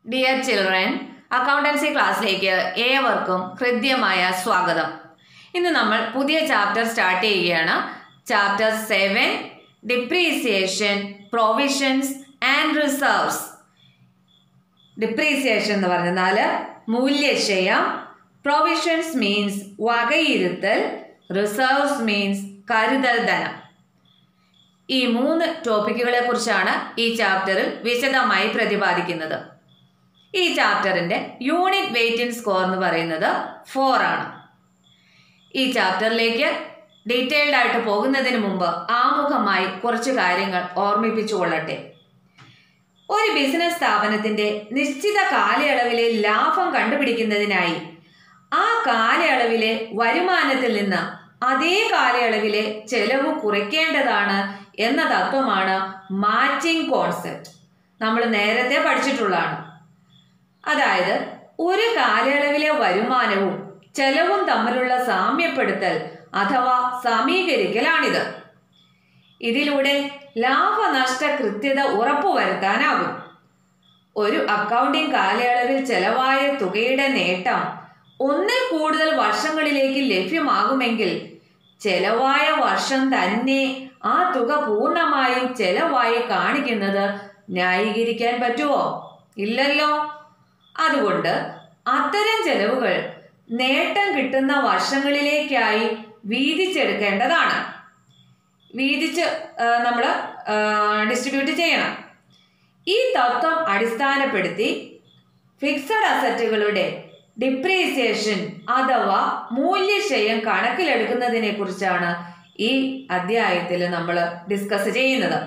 Dear children accountancy ക്ലാസ്സിലേക്ക് ഏവർക്കും ഹൃദ്യമായ സ്വാഗതം ഇന്ന് നമ്മൾ പുതിയ ചാപ്റ്റർ സ്റ്റാർട്ട് ചെയ്യുകയാണ് chapter seven depreciation provisions and reserves depreciation എന്ന് പറഞ്ഞാൽ മൂല്യക്ഷയം പ്രൊവിഷൻസ് മീൻസ് വകയിരുത്തൽ റിസർവ്സ് മീൻസ് കരുതൽ ധനം ഈ മൂന്ന് ടോപ്പിക്കുകളെ കുറിച്ചാണ് ഈ ചാപ്റ്ററിൽ വിശദമായി പ്രതിപാദിക്കുന്നത് ഈ ചാപ്റ്ററിന്റെ യൂണിറ്റ് വെയിറ്റിംഗ് സ്കോർ എന്ന് പറയുന്നത് ഫോർ ആണ് ഈ ചാപ്റ്ററിലേക്ക് ഡീറ്റെയിൽഡ് ആയിട്ട് പോകുന്നതിന് മുമ്പ് ആമുഖമായി കുറച്ച് കാര്യങ്ങൾ ഓർമ്മിപ്പിച്ചുകൊള്ളട്ടെ ഒരു ബിസിനസ് സ്ഥാപനത്തിന്റെ നിശ്ചിത കാലയളവിലെ ലാഭം കണ്ടുപിടിക്കുന്നതിനായി ആ കാലയളവിലെ വരുമാനത്തിൽ നിന്ന് അതേ കാലയളവിലെ ചെലവ് കുറയ്ക്കേണ്ടതാണ് എന്ന തത്വമാണ് മാച്ചിങ് കോൺസെപ്റ്റ് നമ്മൾ നേരത്തെ പഠിച്ചിട്ടുള്ളതാണ് അതായത് ഒരു കാലയളവിലെ വരുമാനവും ചെലവും തമ്മിലുള്ള സാമ്യപ്പെടുത്തൽ അഥവാ സമീകരിക്കലാണിത് ഇതിലൂടെ ലാഭനഷ്ട കൃത്യത ഉറപ്പുവരുത്താനാകും ഒരു അക്കൗണ്ടിംഗ് കാലയളവിൽ ചെലവായ തുകയുടെ നേട്ടം ഒന്നിൽ കൂടുതൽ വർഷങ്ങളിലേക്ക് ലഭ്യമാകുമെങ്കിൽ ചെലവായ വർഷം തന്നെ ആ തുക പൂർണ്ണമായും ചെലവായി കാണിക്കുന്നത് ന്യായീകരിക്കാൻ പറ്റുമോ ഇല്ലല്ലോ അതുകൊണ്ട് അത്തരം ചെലവുകൾ നേട്ടം കിട്ടുന്ന വർഷങ്ങളിലേക്കായി വീതിച്ചെടുക്കേണ്ടതാണ് വീതിച്ച് നമ്മൾ ഡിസ്ട്രിബ്യൂട്ട് ചെയ്യണം ഈ തത്വം അടിസ്ഥാനപ്പെടുത്തി ഫിക്സഡ് അസറ്റുകളുടെ ഡിപ്രീസിയേഷൻ അഥവാ മൂല്യക്ഷയം കണക്കിലെടുക്കുന്നതിനെ കുറിച്ചാണ് ഈ അധ്യായത്തിൽ നമ്മൾ ഡിസ്കസ് ചെയ്യുന്നത്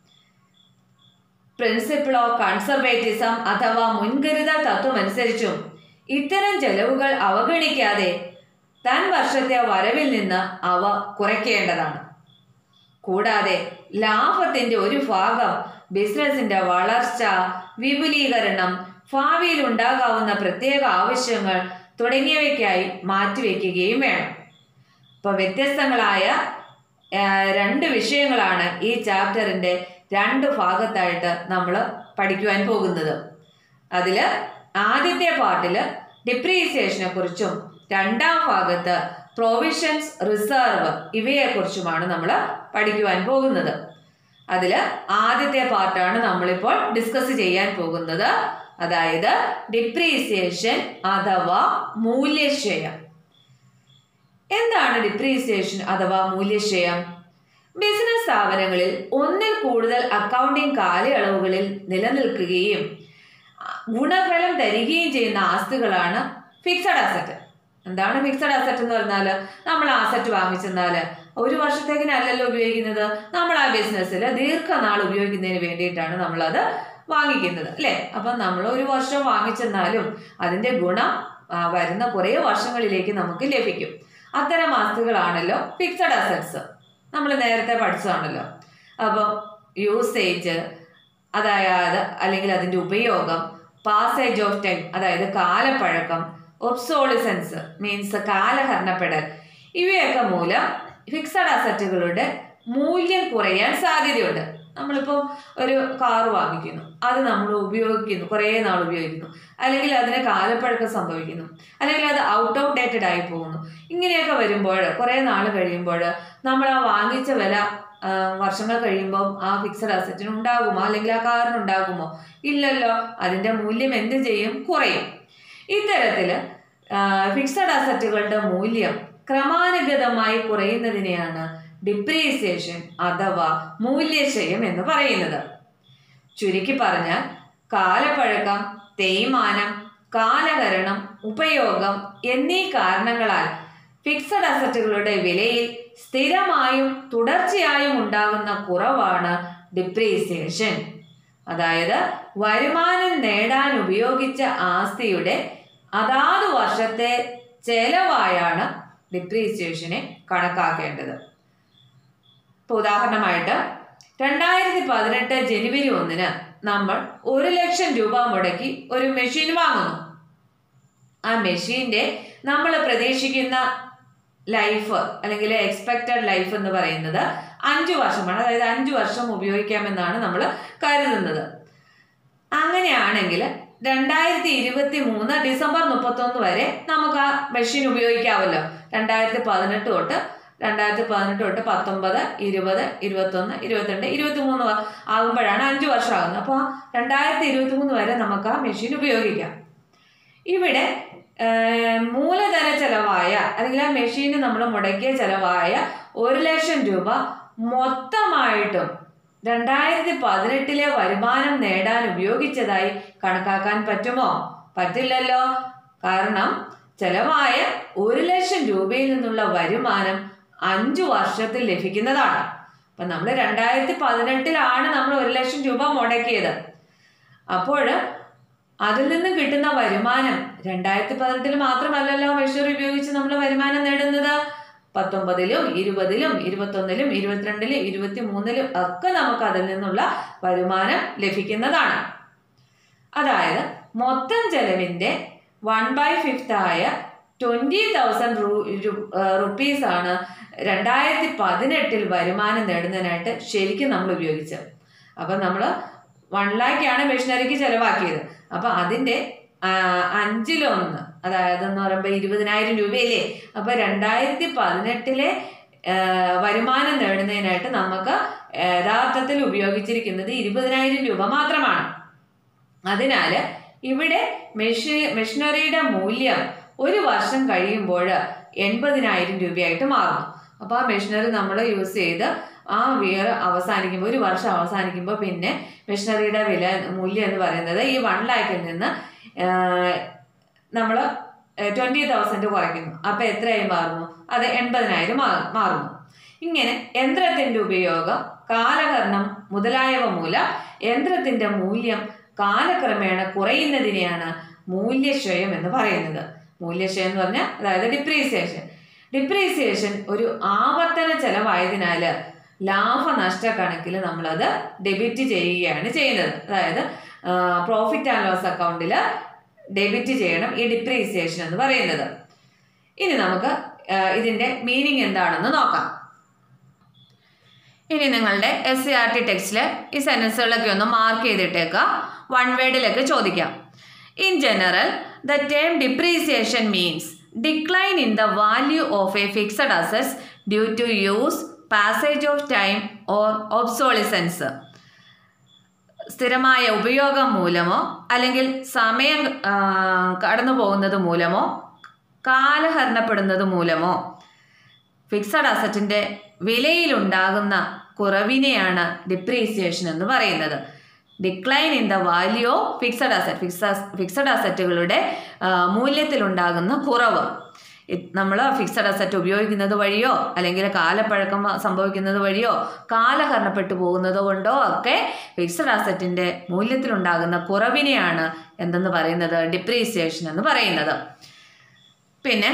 പ്രിൻസിപ്പിൾ ഓഫ് കൺസർവേറ്റിസം അഥവാ മുൻകരുതൽ തത്വം അനുസരിച്ചും ഇത്തരം ചെലവുകൾ അവഗണിക്കാതെ താൻ വർഷത്തെ വരവിൽ നിന്ന് അവ കുറയ്ക്കേണ്ടതാണ് കൂടാതെ ലാഭത്തിന്റെ ഒരു ഭാഗം ബിസിനസിന്റെ വളർച്ച വിപുലീകരണം ഭാവിയിൽ ഉണ്ടാകാവുന്ന പ്രത്യേക ആവശ്യങ്ങൾ തുടങ്ങിയവയ്ക്കായി മാറ്റിവെക്കുകയും വേണം ഇപ്പൊ വ്യത്യസ്തങ്ങളായ രണ്ട് വിഷയങ്ങളാണ് ഈ ചാപ്റ്ററിന്റെ രണ്ട് ഭാഗത്തായിട്ട് നമ്മൾ പഠിക്കുവാൻ പോകുന്നത് അതിൽ ആദ്യത്തെ പാർട്ടിൽ ഡിപ്രീസിയേഷനെ കുറിച്ചും രണ്ടാം ഭാഗത്ത് പ്രൊവിഷൻസ് റിസർവ് ഇവയെക്കുറിച്ചുമാണ് നമ്മൾ പഠിക്കുവാൻ പോകുന്നത് അതിൽ ആദ്യത്തെ പാർട്ടാണ് നമ്മളിപ്പോൾ ഡിസ്കസ് ചെയ്യാൻ പോകുന്നത് അതായത് ഡിപ്രീസിയേഷൻ അഥവാ മൂല്യക്ഷയം എന്താണ് ഡിപ്രീസിയേഷൻ അഥവാ മൂല്യക്ഷയം ബിസിനസ് സ്ഥാപനങ്ങളിൽ ഒന്നിൽ കൂടുതൽ അക്കൗണ്ടിംഗ് കാലയളവുകളിൽ നിലനിൽക്കുകയും ഗുണഫലം തരികയും ചെയ്യുന്ന ആസ്തികളാണ് ഫിക്സഡ് അസറ്റ് എന്താണ് ഫിക്സഡ് അസറ്റ് എന്ന് പറഞ്ഞാൽ നമ്മൾ ആസറ്റ് വാങ്ങിച്ചെന്നാൽ ഒരു വർഷത്തേക്കിനല്ലല്ലോ ഉപയോഗിക്കുന്നത് നമ്മൾ ആ ബിസിനസ്സിൽ ദീർഘനാൾ ഉപയോഗിക്കുന്നതിന് വേണ്ടിയിട്ടാണ് നമ്മളത് വാങ്ങിക്കുന്നത് അല്ലേ അപ്പം നമ്മൾ ഒരു വർഷം വാങ്ങിച്ചെന്നാലും അതിൻ്റെ ഗുണം വരുന്ന കുറേ വർഷങ്ങളിലേക്ക് നമുക്ക് ലഭിക്കും അത്തരം ആസ്തികളാണല്ലോ ഫിക്സഡ് അസറ്റ്സ് നമ്മൾ നേരത്തെ പഠിച്ചതാണല്ലോ അപ്പം യൂസേജ് അതായത് അല്ലെങ്കിൽ അതിൻ്റെ ഉപയോഗം പാസേജ് ഓഫ് ടൈം അതായത് കാലപ്പഴക്കം ഒബ്സോളിസൻസ് മീൻസ് കാലഹരണപ്പെടൽ ഇവയൊക്കെ മൂലം ഫിക്സഡ് അസറ്റുകളുടെ മൂല്യം കുറയാൻ സാധ്യതയുണ്ട് നമ്മളിപ്പോൾ ഒരു കാർ വാങ്ങിക്കുന്നു അത് നമ്മൾ ഉപയോഗിക്കുന്നു കുറേ നാൾ ഉപയോഗിക്കുന്നു അല്ലെങ്കിൽ അതിന് കാലപ്പഴക്കം സംഭവിക്കുന്നു അല്ലെങ്കിൽ അത് ഔട്ട് ഓഫ് ഡേറ്റഡ് ആയി പോകുന്നു ഇങ്ങനെയൊക്കെ വരുമ്പോൾ കുറേ നാൾ കഴിയുമ്പോൾ നമ്മൾ ആ വാങ്ങിച്ച വില വർഷങ്ങൾ കഴിയുമ്പോൾ ആ ഫിക്സഡ് അസറ്റിന് ഉണ്ടാകുമോ അല്ലെങ്കിൽ ആ കാറിന് ഉണ്ടാകുമോ ഇല്ലല്ലോ അതിൻ്റെ മൂല്യം എന്ത് ചെയ്യും കുറയും ഇത്തരത്തിൽ ഫിക്സഡ് അസറ്റുകളുടെ മൂല്യം ക്രമാനുഗതമായി കുറയുന്നതിനെയാണ് ഡിപ്രീസിയേഷൻ അഥവാ മൂല്യക്ഷയം എന്ന് പറയുന്നത് ചുരുക്കി പറഞ്ഞാൽ കാലപ്പഴക്കം തേയ്മാനം കാലഹരണം ഉപയോഗം എന്നീ കാരണങ്ങളാൽ ഫിക്സഡ് അസറ്റുകളുടെ വിലയിൽ സ്ഥിരമായും തുടർച്ചയായും ഉണ്ടാകുന്ന കുറവാണ് ഡിപ്രീസിയേഷൻ അതായത് വരുമാനം നേടാൻ ഉപയോഗിച്ച ആസ്തിയുടെ അതാത് വർഷത്തെ ചെലവായാണ് ഡിപ്രീസിയേഷനെ കണക്കാക്കേണ്ടത് ഇപ്പോൾ ഉദാഹരണമായിട്ട് രണ്ടായിരത്തി പതിനെട്ട് ജനുവരി ഒന്നിന് നമ്മൾ ഒരു ലക്ഷം രൂപ മുടക്കി ഒരു മെഷീൻ വാങ്ങുന്നു ആ മെഷീൻ്റെ നമ്മൾ പ്രതീക്ഷിക്കുന്ന ലൈഫ് അല്ലെങ്കിൽ എക്സ്പെക്റ്റഡ് ലൈഫ് എന്ന് പറയുന്നത് അഞ്ചു വർഷമാണ് അതായത് അഞ്ചു വർഷം ഉപയോഗിക്കാമെന്നാണ് നമ്മൾ കരുതുന്നത് അങ്ങനെയാണെങ്കിൽ രണ്ടായിരത്തി ഇരുപത്തി മൂന്ന് ഡിസംബർ മുപ്പത്തൊന്ന് വരെ നമുക്ക് ആ മെഷീൻ ഉപയോഗിക്കാമല്ലോ രണ്ടായിരത്തി പതിനെട്ട് തൊട്ട് രണ്ടായിരത്തി പതിനെട്ട് തൊട്ട് പത്തൊമ്പത് ഇരുപത് ഇരുപത്തൊന്ന് ഇരുപത്തിരണ്ട് ഇരുപത്തി മൂന്ന് ആകുമ്പോഴാണ് അഞ്ച് വർഷമാകുന്നത് അപ്പോൾ രണ്ടായിരത്തി ഇരുപത്തി മൂന്ന് വരെ നമുക്ക് ആ മെഷീൻ ഉപയോഗിക്കാം ഇവിടെ ഏർ, മൂലധന ചെലവായ അല്ലെങ്കിൽ ആ മെഷീന് നമ്മൾ മുടക്കിയ ചെലവായ ഒരു ലക്ഷം രൂപ മൊത്തമായിട്ടും രണ്ടായിരത്തി പതിനെട്ടിലെ വരുമാനം നേടാൻ ഉപയോഗിച്ചതായി കണക്കാക്കാൻ പറ്റുമോ പറ്റില്ലല്ലോ കാരണം ചെലവായ ഒരു ലക്ഷം രൂപയിൽ നിന്നുള്ള വരുമാനം അഞ്ചു വർഷത്തിൽ ലഭിക്കുന്നതാണ് അപ്പൊ നമ്മൾ രണ്ടായിരത്തി പതിനെട്ടിലാണ് നമ്മൾ ഒരു ലക്ഷം രൂപ മുടക്കിയത് അപ്പോൾ അതിൽ നിന്ന് കിട്ടുന്ന വരുമാനം രണ്ടായിരത്തി പതിനെട്ടിൽ മാത്രമല്ലല്ലോ മെഷീർ ഉപയോഗിച്ച് നമ്മൾ വരുമാനം നേടുന്നത് പത്തൊമ്പതിലും ഇരുപതിലും ഇരുപത്തൊന്നിലും ഇരുപത്തിരണ്ടിലും ഇരുപത്തി മൂന്നിലും ഒക്കെ നമുക്ക് അതിൽ നിന്നുള്ള വരുമാനം ലഭിക്കുന്നതാണ് അതായത് മൊത്തം ചെലവിൻ്റെ വൺ ബൈ ഫിഫ്ത്ത് ആയ ട്വൻറ്റി തൗസൻഡ് റുപ്പീസ് ആണ് രണ്ടായിരത്തി പതിനെട്ടിൽ വരുമാനം നേടുന്നതിനായിട്ട് ശരിക്കും നമ്മൾ ഉപയോഗിച്ചത് അപ്പം നമ്മൾ വൺ ലാക്കാണ് മെഷീനറിക്ക് ചിലവാക്കിയത് അപ്പം അതിൻ്റെ ആ, അഞ്ചിലൊന്ന് അതായത് എന്ന് പറയുമ്പോൾ ഇരുപതിനായിരം രൂപയില്ലേ അപ്പോൾ രണ്ടായിരത്തി പതിനെട്ടിലെ വരുമാനം നേടുന്നതിനായിട്ട് നമുക്ക് യഥാർത്ഥത്തിൽ ഉപയോഗിച്ചിരിക്കുന്നത് ഇരുപതിനായിരം രൂപ മാത്രമാണ് അതിനാൽ ഇവിടെ മെഷീ മെഷീനറിയുടെ മൂല്യം ഒരു വർഷം കഴിയുമ്പോൾ എൺപതിനായിരം രൂപയായിട്ട് മാറുന്നു അപ്പോൾ ആ മെഷീനറി നമ്മൾ യൂസ് ചെയ്ത് ആ വിയർ അവസാനിക്കുമ്പോൾ ഒരു വർഷം അവസാനിക്കുമ്പോൾ പിന്നെ മെഷീനറിയുടെ വില മൂല്യം എന്ന് പറയുന്നത് ഈ വൺ ലാക്കിൽ നിന്ന് നമ്മൾ ട്വൻറ്റി തൗസൻഡ് കുറയ്ക്കുന്നു അപ്പോൾ എത്രയായി മാറുന്നു അത് എൺപതിനായിരം മാ- മാറുന്നു ഇങ്ങനെ യന്ത്രത്തിൻ്റെ ഉപയോഗം കാലഹരണം മുതലായവ മൂലം യന്ത്രത്തിൻ്റെ മൂല്യം കാലക്രമേണ കുറയുന്നതിനെയാണ് മൂല്യക്ഷയം എന്ന് പറയുന്നത് മൂല്യക്ഷയം എന്ന് പറഞ്ഞാൽ അതായത് ഡിപ്രീസിയേഷൻ ഡിപ്രീസിയേഷൻ ഒരു ആവർത്തന ചെലവായതിനാൽ ലാഭനഷ്ട കണക്കിൽ നമ്മളത് ഡെബിറ്റ് ചെയ്യുകയാണ് ചെയ്യുന്നത് അതായത് പ്രോഫിറ്റ് ആൻഡ് ലോസ് അക്കൗണ്ടിൽ ഡെബിറ്റ് ചെയ്യണം ഈ ഡിപ്രീസിയേഷൻ എന്ന് പറയുന്നത് ഇനി നമുക്ക് ആ, ഇതിന്റെ മീനിങ് എന്താണെന്ന് നോക്കാം ഇനി നിങ്ങളുടെ എസ് സി ആർ ടി ടെക്സ്റ്റിൽ ഈ സെൻറ്റൻസുകളൊക്കെ ഒന്ന് മാർക്ക് ചെയ്തിട്ടേക്കുക വൺ വേർഡിലൊക്കെ ചോദിക്കാം in general the term depreciation means decline in the value of a fixed assets due to use passage of time or obsolescence സ്ഥിരമായ ഉപയോഗം മൂലമോ അല്ലെങ്കിൽ സമയം ആ, കടന്നു പോകുന്നത് മൂലമോ കാലഹരണപ്പെടുന്നത് മൂലമോ ഫിക്സഡ് അസറ്റിൻ്റെ വിലയിലുണ്ടാകുന്ന കുറവിനെയാണ് ഡിപ്രീസിയേഷൻ എന്ന് പറയുന്നത് decline in the value of fixed asset fix fixed അസറ്റുകളുടെ ആ, മൂല്യത്തിലുണ്ടാകുന്ന കുറവ് നമ്മൾ ഫിക്സഡ് അസറ്റ് ഉപയോഗിക്കുന്നത് വഴിയോ അല്ലെങ്കിൽ കാലപ്പഴക്കം സംഭവിക്കുന്നത് വഴിയോ കാലഹരണപ്പെട്ടു പോകുന്നത് കൊണ്ടോ ഒക്കെ ഫിക്സഡ് അസറ്റിൻ്റെ മൂല്യത്തിലുണ്ടാകുന്ന കുറവിനെയാണ് എന്തെന്ന് പറയുന്നത് ഡിപ്രീസിയേഷൻ എന്ന് പറയുന്നത് പിന്നെ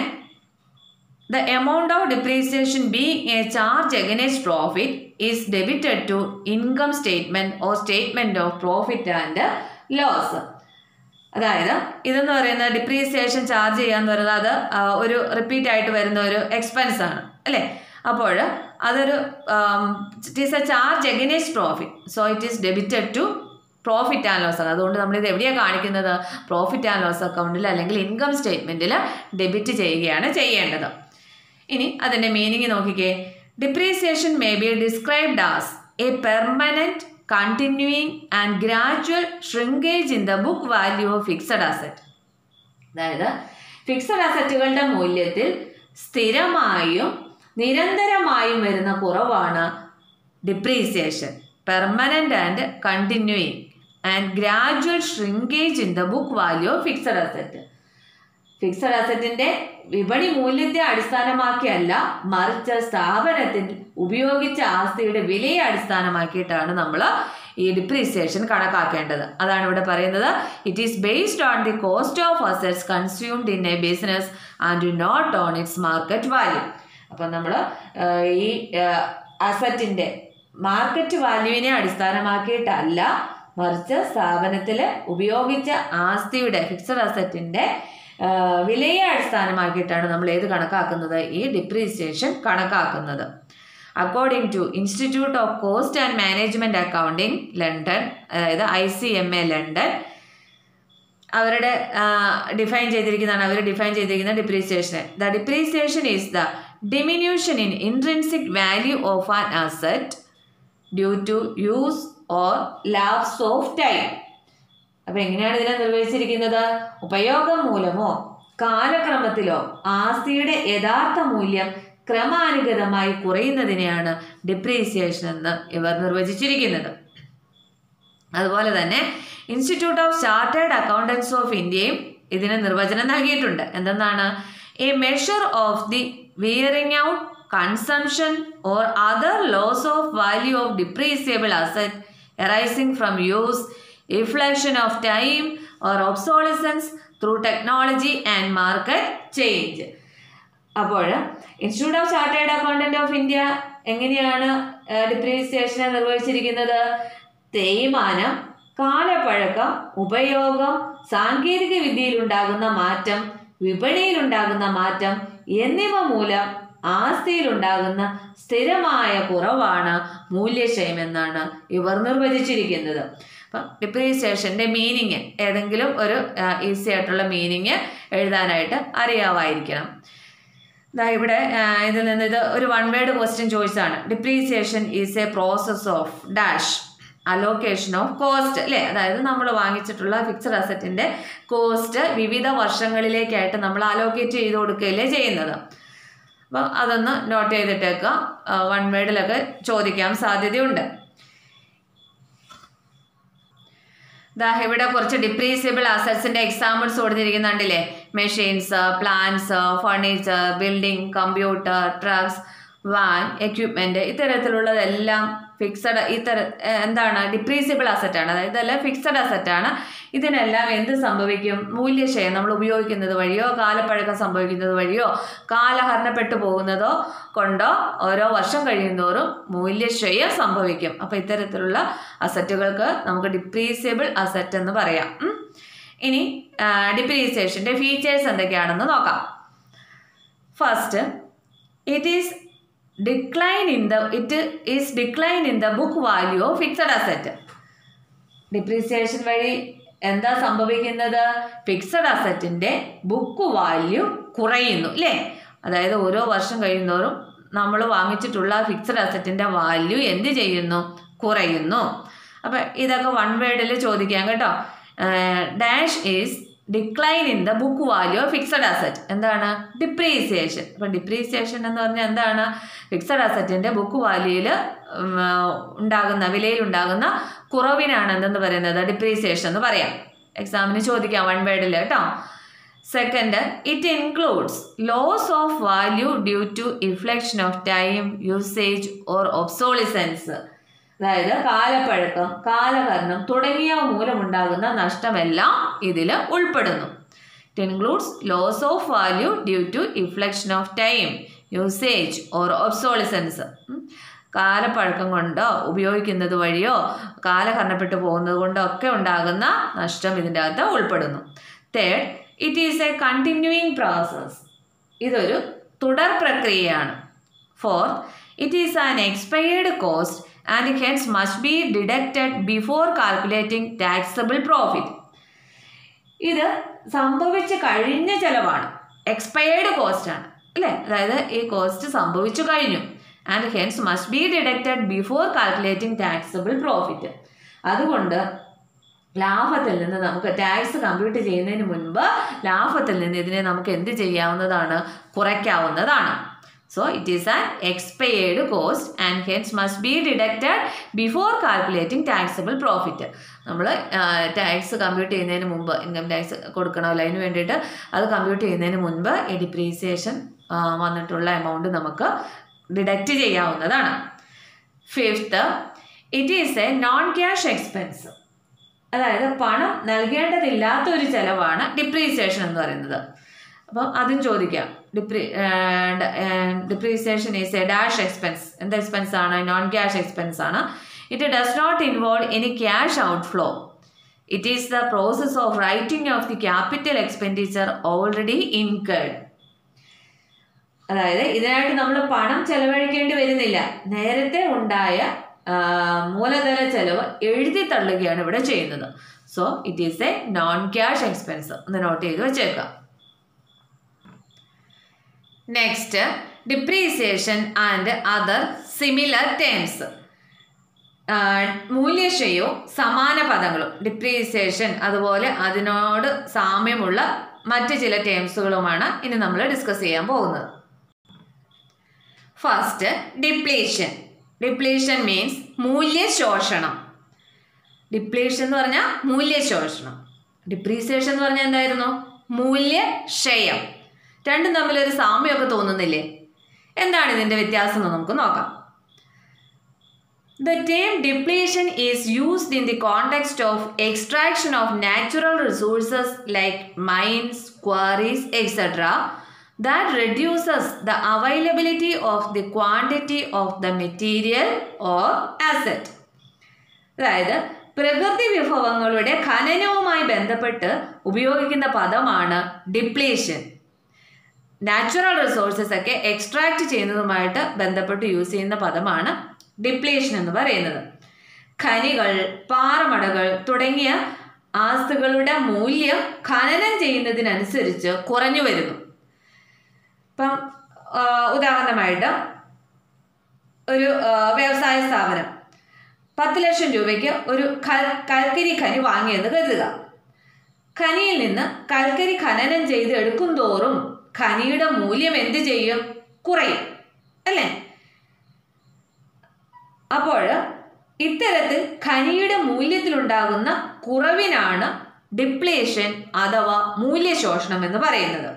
The amount of depreciation being a charge against profit is debited to income statement or statement of profit and loss. അതായത് ഇതെന്ന് പറയുന്നത് ഡിപ്രീസിയേഷൻ ചാർജ് ചെയ്യാന്ന് പറയുന്നത് അത് ആ, ഒരു റിപ്പീറ്റ് ആയിട്ട് വരുന്ന ഒരു എക്സ്പെൻസ് ആണ് അല്ലേ അപ്പോൾ അതൊരു it is a charge against profit so it is debited to profit and loss അതുകൊണ്ട് നമ്മളിത് എവിടെയാണ് കാണിക്കുന്നത് പ്രോഫിറ്റ് ആൻഡ് ലോസ് അക്കൗണ്ടിൽ അല്ലെങ്കിൽ ഇൻകം സ്റ്റേറ്റ്മെൻറ്റിൽ ഡെബിറ്റ് ചെയ്യുകയാണ് ചെയ്യേണ്ടത് ഇനി അതിൻ്റെ മീനിങ് നോക്കിക്കേ depreciation may be described as A permanent continuing and gradual shrinkage in the book value of fixed asset അതായത് ഫിക്സഡ് അസറ്റുകളുടെ മൂല്യത്തിൽ സ്ഥിരമായും നിരന്തരമായും വരുന്ന കുറവാണ് depreciation permanent and continuing and gradual shrinkage in the book value of fixed asset fixed അസറ്റിന്റെ വിപണി മൂല്യത്തെ അടിസ്ഥാനമാക്കിയല്ല മറിച്ച് സ്ഥാപനത്തിൽ ഉപയോഗിച്ച ആസ്തിയുടെ വിലയെ അടിസ്ഥാനമാക്കിയിട്ടാണ് നമ്മൾ ഈ ഡിപ്രീസിയേഷൻ കണക്കാക്കേണ്ടത് അതാണ് ഇവിടെ പറയുന്നത് it is based on the cost of assets consumed in a business and not on its market value അപ്പം നമ്മൾ ഈ അസറ്റിൻ്റെ മാർക്കറ്റ് വാല്യൂവിനെ അടിസ്ഥാനമാക്കിയിട്ടല്ല മറിച്ച് സ്ഥാപനത്തിൽ ഉപയോഗിച്ച ആസ്തിയുടെ ഫിക്സഡ് അസറ്റിൻ്റെ വിലയെ അടിസ്ഥാനമാക്കിയിട്ടാണ് നമ്മൾ ഏത് കണക്കാക്കുന്നത് ഈ ഡിപ്രീസിയേഷൻ കണക്കാക്കുന്നത് according to institute of cost and management accounting London അതായത് I C M A London അവരുടെ ഡിഫൈൻ ചെയ്തിരിക്കുന്നതാണ് അവർ ഡിഫൈൻ ചെയ്തിരിക്കുന്ന ഡിപ്രീസിയേഷനെ the depreciation is the diminution in intrinsic value of an asset due to use or lapse of time അപ്പൊ എങ്ങനെയാണ് ഇതിനെ നിർവഹിച്ചിരിക്കുന്നത് ഉപയോഗം മൂലമോ കാലക്രമത്തിലോ ആസ്തിയുടെ യഥാർത്ഥ മൂല്യം ക്രമാനുഗതമായി കുറയുന്നതിനെയാണ് ഡിപ്രീസിയേഷൻ എന്ന് ഇവർ നിർവചിച്ചിരിക്കുന്നത് അതുപോലെ തന്നെ institute of chartered accountants of ഇന്ത്യയും ഇതിന് നിർവചനം നൽകിയിട്ടുണ്ട് എന്തെന്നാണ് a measure of the wearing out consumption or other loss of value of depreciable asset arising from use, inflection of time or obsolescence through technology and market change. അപ്പോൾ institute of chartered accountant of India എങ്ങനെയാണ് ഡിപ്രീസിയേഷനെ നിർവഹിച്ചിരിക്കുന്നത് തേയ്മാനം കാലപ്പഴക്കം ഉപയോഗം സാങ്കേതിക വിദ്യയിലുണ്ടാകുന്ന മാറ്റം വിപണിയിലുണ്ടാകുന്ന മാറ്റം എന്നിവ മൂലം ആസ്തിയിലുണ്ടാകുന്ന സ്ഥിരമായ കുറവാണ് മൂല്യക്ഷയം എന്നാണ് ഇവർ നിർവചിച്ചിരിക്കുന്നത് അപ്പം ഡിപ്രീസിയേഷൻ്റെ മീനിങ് ഏതെങ്കിലും ഒരു ഈസി ആയിട്ടുള്ള മീനിങ് എഴുതാനായിട്ട് അറിയാമായിരിക്കണം ദാ ഇവിടെ ആ, ഇതിൽ നിന്ന് ഇത് ഒരു വൺ വേർഡ് ക്വസ്റ്റ്യൻ ചോദിച്ചാണ് depreciation is a process of dash allocation of cost അല്ലേ അതായത് നമ്മൾ വാങ്ങിച്ചിട്ടുള്ള ഫിക്സഡ് അസറ്റിൻ്റെ കോസ്റ്റ് വിവിധ വർഷങ്ങളിലേക്കായിട്ട് നമ്മൾ അലോക്കേറ്റ് ചെയ്ത് കൊടുക്കുകയല്ലേ ചെയ്യുന്നത് അപ്പം അതൊന്ന് നോട്ട് ചെയ്തിട്ടേക്കുക വൺ വേർഡിലൊക്കെ ചോദിക്കാൻ സാധ്യതയുണ്ട് ദാ ഇവിടെ കുറച്ച് ഡിപ്രീസിയബിൾ അസറ്റ്സിന്റെ എക്സാമ്പിൾസ് കൊടുത്തിരിക്കുന്നുണ്ടല്ലേ machines plants furniture building computer trucks van equipment ഇത്തരത്തിലുള്ളതെല്ലാം ഫിക്സഡ് ഇത്തര ഏ, എന്താണ് ഡിപ്രീസിയബിൾ അസറ്റാണ് അതായത് ഇതെല്ലാം ഫിക്സഡ് അസറ്റാണ് ഇതിനെല്ലാം എന്ത് സംഭവിക്കും മൂല്യക്ഷയം നമ്മൾ ഉപയോഗിക്കുന്നത് വഴിയോ കാലപ്പഴക്കം സംഭവിക്കുന്നത് വഴിയോ കാലഹരണപ്പെട്ടു പോകുന്നതോ കൊണ്ടോ ഓരോ വർഷം കഴിയുന്തോറും മൂല്യക്ഷയം സംഭവിക്കും അപ്പോൾ ഇത്തരത്തിലുള്ള അസറ്റുകൾക്ക് നമുക്ക് ഡിപ്രീസിയബിൾ അസറ്റ് എന്ന് പറയാം ഉം. ഇനി ഡിപ്രീസിയേഷൻ്റെ ഫീച്ചേഴ്സ് എന്തൊക്കെയാണെന്ന് നോക്കാം first it is decline in the it is decline in the book value of fixed asset depreciation വഴി എന്താ സംഭവിക്കുന്നത് ഫിക്സഡ് അസറ്റിൻ്റെ ബുക്ക് വാല്യൂ കുറയുന്നു അല്ലേ അതായത് ഓരോ വർഷം കഴിയുന്നോറും നമ്മൾ വാങ്ങിച്ചിട്ടുള്ള ഫിക്സഡ് അസറ്റിൻ്റെ വാല്യൂ എന്ത് ചെയ്യുന്നു കുറയുന്നു അപ്പം ഇതൊക്കെ വൺ വേർഡിൽ ചോദിക്കാം കേട്ടോ dash is decline in the book value of fixed asset എന്താണ് ഡിപ്രീസിയേഷൻ അപ്പം ഡിപ്രീസിയേഷൻ എന്ന് പറഞ്ഞാൽ എന്താണ് ഫിക്സഡ് അസറ്റിൻ്റെ ബുക്ക് വാല്യൂയിൽ ഉണ്ടാകുന്ന വിലയിൽ ഉണ്ടാകുന്ന കുറവിനാണ് എന്തെന്ന് പറയുന്നത് ഡിപ്രീസിയേഷൻ എന്ന് പറയാം എക്സാമിന് ചോദിക്കാം വൺ വേർഡിൽ കേട്ടോ second it includes loss of value due to inflection of time usage or obsolescence അതായത് കാലപ്പഴക്കം കാലഹരണം തുടങ്ങിയവ മൂലമുണ്ടാകുന്ന നഷ്ടമെല്ലാം ഇതിൽ ഉൾപ്പെടുന്നു it includes loss of value due to inflection of time usage or obsolescence കാലപ്പഴക്കം കൊണ്ടോ ഉപയോഗിക്കുന്നത് വഴിയോ കാലഹരണപ്പെട്ടു പോകുന്നത് കൊണ്ടോ ഒക്കെ ഉണ്ടാകുന്ന നഷ്ടം ഇതിൻ്റെ അകത്ത് ഉൾപ്പെടുന്നു third it is a continuing process ഇതൊരു തുടർ പ്രക്രിയയാണ് fourth it is an expired cost and hence must be deducted before calculating taxable profit ഇത് സംഭവിച്ചു കഴിഞ്ഞ ചെലവാണ് എക്സ്പയർഡ് കോസ്റ്റ് ആണ് അല്ലേ അതായത് ഈ കോസ്റ്റ് സംഭവിച്ചു കഴിഞ്ഞു and hence must be deducted before calculating taxable profit അതുകൊണ്ട് ലാഭത്തിൽ നിന്ന് നമുക്ക് ടാക്സ് കമ്പ്യൂട്ട് ചെയ്യുന്നതിന് മുൻപ് ലാഭത്തിൽ നിന്ന് ഇതിനെ നമുക്ക് എന്ത് ചെയ്യാവുന്നതാണ് കുറയ്ക്കാവുന്നതാണ് so it is an expired cost and hence must be deducted before calculating taxable profit നമ്മൾ ടാക്സ് കമ്പ്യൂട്ട് ചെയ്യുന്നതിന് മുമ്പ് ഇൻകം ടാക്സ് കൊടുക്കണമല്ലോ അതിന് വേണ്ടിയിട്ട് അത് കമ്പ്യൂട്ട് ചെയ്യുന്നതിന് മുൻപ് ഈ ഡിപ്രീസിയേഷൻ വന്നിട്ടുള്ള എമൗണ്ട് നമുക്ക് ഡിഡക്റ്റ് ചെയ്യാവുന്നതാണ് fifth it is a non cash expense അതായത് പണം നൽകേണ്ടതില്ലാത്ത ഒരു ചെലവാണ് ഡിപ്രീസിയേഷൻ എന്ന് പറയുന്നത് അപ്പം അതും ചോദിക്കാം ഡിപ്രീ depreciation is a dash expense എന്ത് എക്സ്പെൻസ് ആണ് നോൺ ക്യാഷ് എക്സ്പെൻസ് ആണ് it does not involve any cash out flow it is the process of writing off the capital expenditure already incurred അതായത് ഇതിനായിട്ട് നമ്മൾ പണം ചെലവഴിക്കേണ്ടി വരുന്നില്ല നേരത്തെ ഉണ്ടായ ആ, മൂലധന ചെലവ് എഴുതി തള്ളുകയാണ് ഇവിടെ ചെയ്യുന്നത് so it is a non cash expense ഒന്ന് നോട്ട് ചെയ്ത് വെച്ചേക്കാം next depreciation and other similar terms മൂല്യക്ഷയവും സമാന പദങ്ങളും ഡിപ്രീസിയേഷൻ അതുപോലെ അതിനോട് സാമ്യമുള്ള മറ്റ് ചില ടേംസുകളുമാണ് ഇനി നമ്മൾ ഡിസ്കസ് ചെയ്യാൻ പോകുന്നത് ഫസ്റ്റ് ഡിപ്ലീഷൻ ഡിപ്ലീഷൻ മീൻസ് മൂല്യശോഷണം ഡിപ്ലീഷൻ എന്ന് പറഞ്ഞാൽ മൂല്യശോഷണം ഡിപ്രീസിയേഷൻ എന്ന് പറഞ്ഞാൽ എന്തായിരുന്നു മൂല്യക്ഷയം രണ്ടും തമ്മിലൊരു സാമ്യമൊക്കെ തോന്നുന്നില്ലേ എന്താണ് ഇതിൻ്റെ വ്യത്യാസം എന്ന് നമുക്ക് നോക്കാം The term depletion is used in the context of extraction of natural resources like mines, quarries, etc. that reduces the availability of the quantity of the material or asset. അതായത് പ്രകൃതി വിഭവങ്ങളുടെ ഖനനവുമായി ബന്ധപ്പെട്ട് ഉപയോഗിക്കുന്ന പദമാണ് ഡിപ്ലീഷൻ നാച്ചുറൽ റിസോഴ്സസ് ഒക്കെ extract ചെയ്യുന്നതുമായിട്ട് ബന്ധപ്പെട്ട് use ചെയ്യുന്ന പദമാണ് ഡിപ്ലീഷൻ എന്ന് പറയുന്നത് ഖനികൾ പാറമടകൾ തുടങ്ങിയ ആസ്തികളുടെ മൂല്യം ഖനനം ചെയ്യുന്നതിനനുസരിച്ച് കുറഞ്ഞു വരുന്നു ഇപ്പം ആ, ഉദാഹരണമായിട്ട് ഒരു ആ, വ്യവസായ സ്ഥാപനം പത്ത് ലക്ഷം രൂപയ്ക്ക് ഒരു കൽ- കൽക്കരി ഖനി വാങ്ങിയെന്ന് കരുതുക ഖനിയിൽ നിന്ന് കൽക്കരി ഖനനം ചെയ്ത് എടുക്കും തോറും ഖനിയുടെ മൂല്യം എന്ത് ചെയ്യും കുറയും അല്ലേ അപ്പോൾ ഇത്തരത്തിൽ ഖനിയുടെ മൂല്യത്തിലുണ്ടാകുന്ന കുറവിനാണ് ഡിപ്ലേഷൻ അഥവാ മൂല്യശോഷണം എന്ന് പറയുന്നത്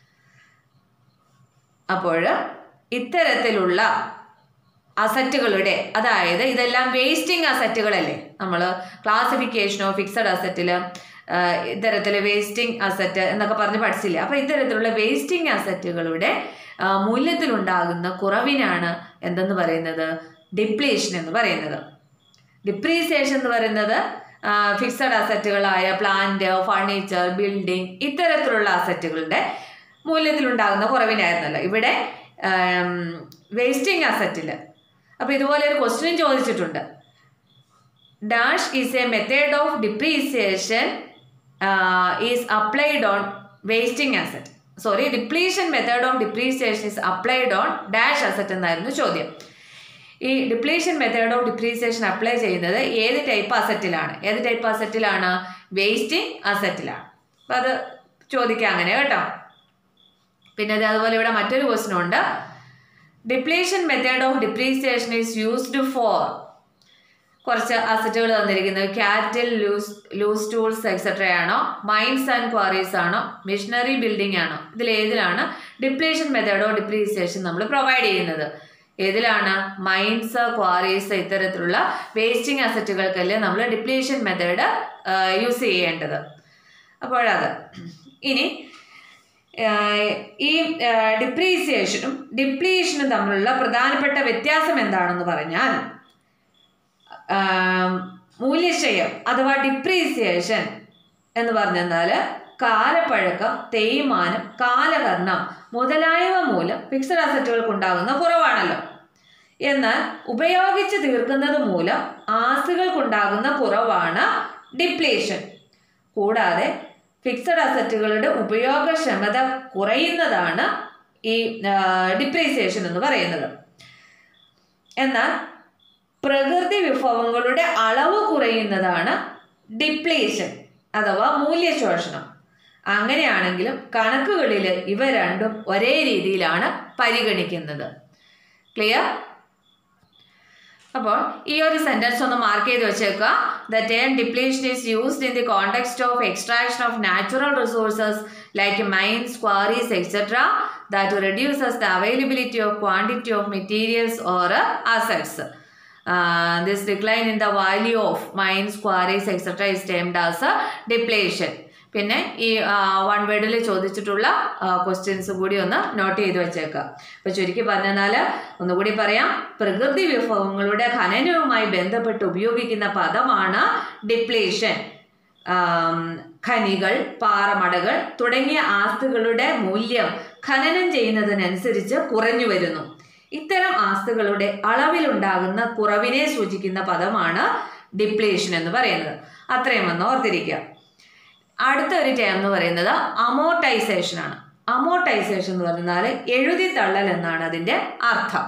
അപ്പോൾ ഇത്തരത്തിലുള്ള അസറ്റുകളുടെ അതായത് ഇതെല്ലാം വേസ്റ്റിംഗ് അസറ്റുകളല്ലേ നമ്മൾ ക്ലാസിഫിക്കേഷനോ ഫിക്സഡ് അസറ്റിൽ ഇത്തരത്തിൽ വേസ്റ്റിംഗ് അസറ്റ് എന്നൊക്കെ പറഞ്ഞ് പഠിച്ചില്ലേ അപ്പോൾ ഇത്തരത്തിലുള്ള വേസ്റ്റിംഗ് അസറ്റുകളുടെ ആ, മൂല്യത്തിലുണ്ടാകുന്ന കുറവിനാണ് എന്തെന്ന് പറയുന്നത് ഡിപ്ലീഷൻ എന്ന് പറയുന്നത് ഡിപ്രീസിയേഷൻ എന്ന് പറയുന്നത് ഫിക്സഡ് അസറ്റുകളായ പ്ലാന്റ് ഫർണിച്ചർ ബിൽഡിംഗ് ഇത്തരത്തിലുള്ള അസറ്റുകളുടെ മൂല്യത്തിലുണ്ടാകുന്ന കുറവിനായിരുന്നല്ലോ ഇവിടെ വേസ്റ്റിംഗ് അസറ്റിൽ അപ്പോൾ ഇതുപോലെ ഒരു ക്വസ്റ്റ്യൻ ചോദിച്ചിട്ടുണ്ട് dash is a method of depreciation is applied on wasting asset sorry depletion method of depreciation is applied on dash asset എന്നായിരുന്നു ചോദ്യം ഈ depletion method of depreciation apply ചെയ്യുന്നത് ഏത് ടൈപ്പ് അസറ്റിലാണ് ഏത് ടൈപ്പ് അസറ്റിലാണ് വേസ്റ്റിംഗ് അസറ്റിലാണ് അപ്പം അത് ചോദിക്കാം അങ്ങനെ കേട്ടോ പിന്നെ അത് അതുപോലെ ഇവിടെ മറ്റൊരു ക്വസ്റ്റ്യൻ ഉണ്ട് depletion method of depreciation is used for കുറച്ച് അസറ്റുകൾ തന്നിരിക്കുന്നത് cattle loose loose tools etcetera ആണോ മൈൻസ് ആൻഡ് ക്വാറീസ് ആണോ മിഷനറി ബിൽഡിംഗ് ആണോ ഇതിൽ ഏതിലാണ് ഡിപ്ലീഷൻ മെത്തേഡ് ഓഫ് ഡിപ്രീസിയേഷൻ നമ്മൾ പ്രൊവൈഡ് ചെയ്യുന്നത് ഏതിലാണ് മൈൻസ് ക്വാറീസ് ഇത്തരത്തിലുള്ള വേസ്റ്റിംഗ് അസറ്റുകൾക്കല്ലേ നമ്മൾ ഡിപ്ലീഷൻ മെത്തേഡ് യൂസ് ചെയ്യേണ്ടത് അപ്പോഴത് ഇനി ആഹ് ഈ ഡിപ്രീസിയേഷനും ഡിപ്ലീഷനും തമ്മിലുള്ള പ്രധാനപ്പെട്ട വ്യത്യാസം എന്താണെന്ന് പറഞ്ഞാൽ ആം, മൂല്യക്ഷയം അഥവാ ഡിപ്രീസിയേഷൻ എന്ന് പറഞ്ഞാൽ കാലപ്പഴക്കം തേയ്മാനം കാലകർണം മുതലായവ മൂലം ഫിക്സഡ് അസറ്റുകൾക്കുണ്ടാകുന്ന കുറവാണല്ലോ എന്നാൽ ഉപയോഗിച്ച് തീർക്കുന്നത് മൂലം ആസ്തികൾക്കുണ്ടാകുന്ന കുറവാണ് ഡിപ്ലീഷൻ കൂടാതെ ഫിക്സഡ് അസറ്റുകളുടെ ഉപയോഗക്ഷമത കുറയുന്നതാണ് ഈ ഡിപ്രീസിയേഷൻ എന്ന് പറയുന്നത് എന്നാൽ പ്രകൃതി വിഭവങ്ങളുടെ അളവ് കുറയുന്നതാണ് ഡിപ്ലീഷൻ അഥവാ മൂല്യശോഷണം അങ്ങനെയാണെങ്കിലും കണക്കുകളിൽ ഇവ രണ്ടും ഒരേ രീതിയിലാണ് പരിഗണിക്കുന്നത് ക്ലിയർ അപ്പോൾ ഈ ഒരു സെന്റൻസ് ഒന്ന് മാർക്ക് ചെയ്ത് വെച്ചേക്കുക the term depletion is used in the context of extraction of natural resources like mines quarries etcetera that reduces the availability of quantity of materials or assets this decline in the value of mines quarries etcetera is termed as depletion പിന്നെ ഈ one വേർഡിൽ ചോദിച്ചിട്ടുള്ള questions കൂടി ഒന്ന് note ചെയ്ത് വെച്ചേക്കുക അപ്പോൾ ചുരുക്കി പറഞ്ഞാൽ ഒന്നുകൂടി പറയാം പ്രകൃതി വിഭവങ്ങളുടെ ഖനനവുമായി ബന്ധപ്പെട്ട് ഉപയോഗിക്കുന്ന പദമാണ് ഡിപ്ലേഷൻ ഖനികൾ പാറമടകൾ തുടങ്ങിയ ആസ്തികളുടെ മൂല്യം ഖനനം ചെയ്യുന്നതിനനുസരിച്ച് കുറഞ്ഞു വരുന്നു ഇത്തരം ആസ്തികളുടെ അളവിലുണ്ടാകുന്ന കുറവിനെ സൂചിക്കുന്ന പദമാണ് ഡിപ്ലേഷൻ എന്ന് പറയുന്നത് അത്രയും ഒന്ന് ഓർത്തിരിക്കുക അടുത്ത ഒരു ടേം എന്ന് പറയുന്നത് അമോർട്ടൈസേഷൻ ആണ് അമോർട്ടൈസേഷൻ എന്ന് പറഞ്ഞാൽ എഴുതി തള്ളൽ എന്നാണ് അതിൻ്റെ അർത്ഥം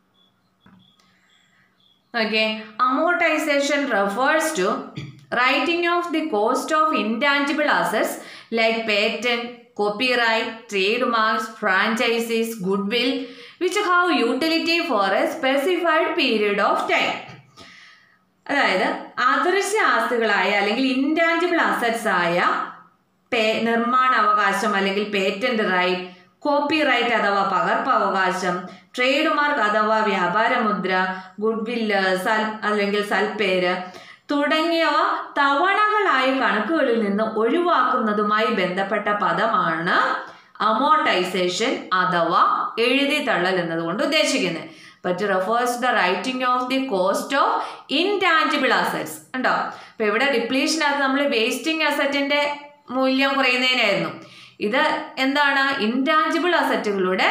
okay amortisation refers to writing off the cost of intangible assets like patent copyright trade marks franchises goodwill which have utility for a specified period of time അതായത് അദൃശ്യ ആസ്തികളായ അല്ലെങ്കിൽ ഇൻടാഞ്ചിബിൾ അസറ്റ്സ് ആയ പേ നിർമ്മാണ അവകാശം അല്ലെങ്കിൽ പേറ്റന്റ് റൈറ്റ് കോപ്പി റൈറ്റ് അഥവാ പകർപ്പവകാശം trade mark അഥവാ വ്യാപാര മുദ്ര ഗുഡ് വില്ല് സൽ അല്ലെങ്കിൽ സൽപ്പേര് തുടങ്ങിയവ തവണകളായി കണക്കുകളിൽ നിന്ന് ഒഴിവാക്കുന്നതുമായി ബന്ധപ്പെട്ട പദമാണ് അമോർട്ടൈസേഷൻ അഥവാ എഴുതി തള്ളൽ എന്നതുകൊണ്ട് ഉദ്ദേശിക്കുന്നത് but refers the writing off the cost of intangible assets ഉണ്ടോ അപ്പൊ ഇവിടെ ഡിപ്ലീഷനകത്ത് നമ്മൾ വേസ്റ്റിംഗ് അസറ്റിന്റെ മൂല്യം കുറയുന്നതിനായിരുന്നു ഇത് എന്താണ് ഇൻടാഞ്ചിബിൾ അസറ്റുകളുടെ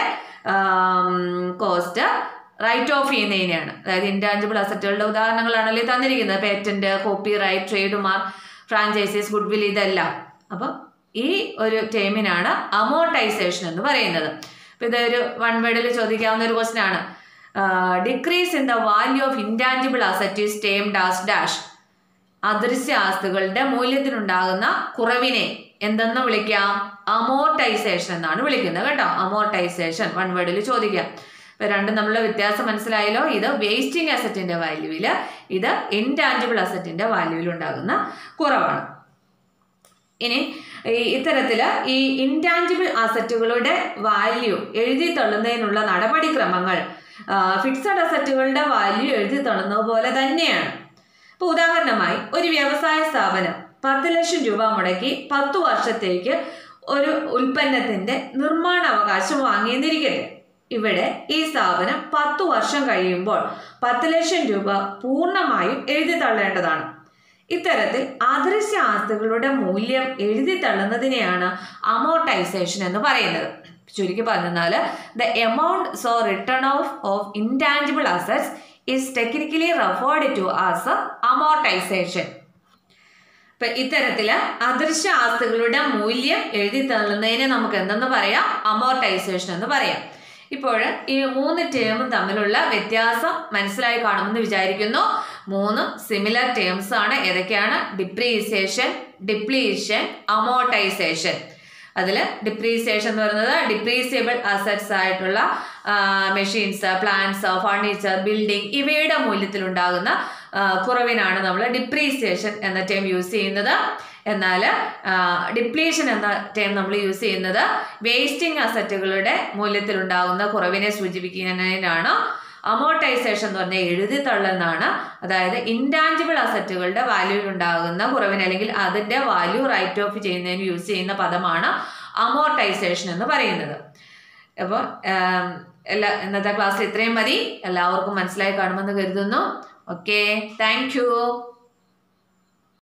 കോസ്റ്റ് റൈറ്റ് ഓഫ് ചെയ്യുന്നതിനെയാണ് അതായത് ഇൻടാഞ്ചിബിൾ അസറ്റുകളുടെ ഉദാഹരണങ്ങളാണല്ലോ ഈ തന്നിരിക്കുന്നത് patent copyright trade mark franchises goodwill ഇതെല്ലാം അപ്പം ഈ ഒരു ടേമിനാണ് അമോർട്ടൈസേഷൻ എന്ന് പറയുന്നത് അപ്പം ഇതൊരു വൺ വേർഡിൽ ചോദിക്കാവുന്ന ഒരു ക്വസ്റ്റൻ ആണ് decrease in the value of intangible asset is termed as dash അദൃശ്യ ആസ്തികളുടെ മൂല്യത്തിനുണ്ടാകുന്ന കുറവിനെ എന്തെന്ന് വിളിക്കാം അമോർട്ടൈസേഷൻ എന്നാണ് വിളിക്കുന്നത് കേട്ടോ അമോർട്ടൈസേഷൻ വൺ വേർഡിൽ ചോദിക്കാം ഇപ്പൊ രണ്ടും തമ്മിലുള്ള വ്യത്യാസം മനസ്സിലായല്ലോ ഇത് വേസ്റ്റിംഗ് അസറ്റിന്റെ വാല്യൂവില് ഇത് ഇൻടാഞ്ചിബിൾ അസറ്റിന്റെ വാല്യൂവിൽ ഉണ്ടാകുന്ന കുറവാണ് ഇനി ഈ ഇത്തരത്തില് ഈ ഇൻടാഞ്ചിബിൾ അസറ്റുകളുടെ വാല്യൂ എഴുതി തള്ളുന്നതിനുള്ള നടപടിക്രമങ്ങൾ ഫിക്സഡ് അസറ്റുകളുടെ വാല്യൂ എഴുതി തള്ളുന്നത് പോലെ തന്നെയാണ് ഇപ്പൊ ഉദാഹരണമായി ഒരു വ്യവസായ സ്ഥാപനം പത്ത് ലക്ഷം രൂപ മുടക്കി പത്ത് വർഷത്തേക്ക് ഒരു ഉൽപ്പന്നത്തിന്റെ നിർമ്മാണ അവകാശം വാങ്ങിയെന്നിരിക്കട്ടെ ഇവിടെ ഈ സ്ഥാപനം പത്തു വർഷം കഴിയുമ്പോൾ പത്ത് ലക്ഷം രൂപ പൂർണ്ണമായും എഴുതി തള്ളേണ്ടതാണ് ഇത്തരത്തിൽ അദൃശ്യ ആസ്തികളുടെ മൂല്യം എഴുതി തള്ളുന്നതിനെയാണ് അമോർട്ടൈസേഷൻ എന്ന് പറയുന്നത് ചുരുക്കി പറഞ്ഞാൽ the amount so return of of intangible assets is technically referred to as amortisation ഇപ്പൊ ഇത്തരത്തില് അദൃശ്യ ആസ്തികളുടെ മൂല്യം എഴുതി തള്ളുന്നതിനെ നമുക്ക് എന്തെന്ന് പറയാം അമോർട്ടൈസേഷൻ എന്ന് പറയാം ഇപ്പോൾ ഈ മൂന്ന് ടേമും തമ്മിലുള്ള വ്യത്യാസം മനസ്സിലായി കാണുമെന്ന് വിചാരിക്കുന്നു മൂന്ന് സിമിലർ ടേംസ് ആണ് ഏതൊക്കെയാണ് ഡിപ്രീസിയേഷൻ ഡിപ്ലീഷൻ അമോർട്ടൈസേഷൻ അതിൽ ഡിപ്രീസിയേഷൻ എന്ന് പറയുന്നത് ഡിപ്രീസിയബിൾ അസറ്റ്സ് ആയിട്ടുള്ള മെഷീൻസ് പ്ലാന്റ്സ് ഫർണിച്ചർ ബിൽഡിംഗ് ഇവയുടെ മൂല്യത്തിലുണ്ടാകുന്ന കുറവിനാണ് നമ്മൾ ഡിപ്രീസിയേഷൻ എന്ന ടേം യൂസ് ചെയ്യുന്നത് എന്നാൽ ഡിപ്ലീഷൻ എന്ന ടേം നമ്മൾ യൂസ് ചെയ്യുന്നത് വേസ്റ്റിംഗ് അസറ്റുകളുടെ മൂല്യത്തിലുണ്ടാകുന്ന കുറവിനെ സൂചിപ്പിക്കുന്നതിനാണ് അമോർട്ടൈസേഷൻ എന്ന് പറഞ്ഞാൽ എഴുതി തള്ളെന്നാണ് അതായത് ഇൻടാഞ്ചിബിൾ അസറ്റുകളുടെ വാല്യൂവിൽ ഉണ്ടാകുന്ന കുറവിന് അല്ലെങ്കിൽ അതിൻ്റെ വാല്യൂ റൈറ്റ് ഓഫ് ചെയ്യുന്നതിന് യൂസ് ചെയ്യുന്ന പദമാണ് അമോർട്ടൈസേഷൻ എന്ന് പറയുന്നത് അപ്പോൾ എല്ലാ ഇന്നത്തെ ക്ലാസ്സിൽ ഇത്രയും മതി എല്ലാവർക്കും മനസ്സിലായി കാണുമെന്ന് കരുതുന്നു ഓക്കെ താങ്ക്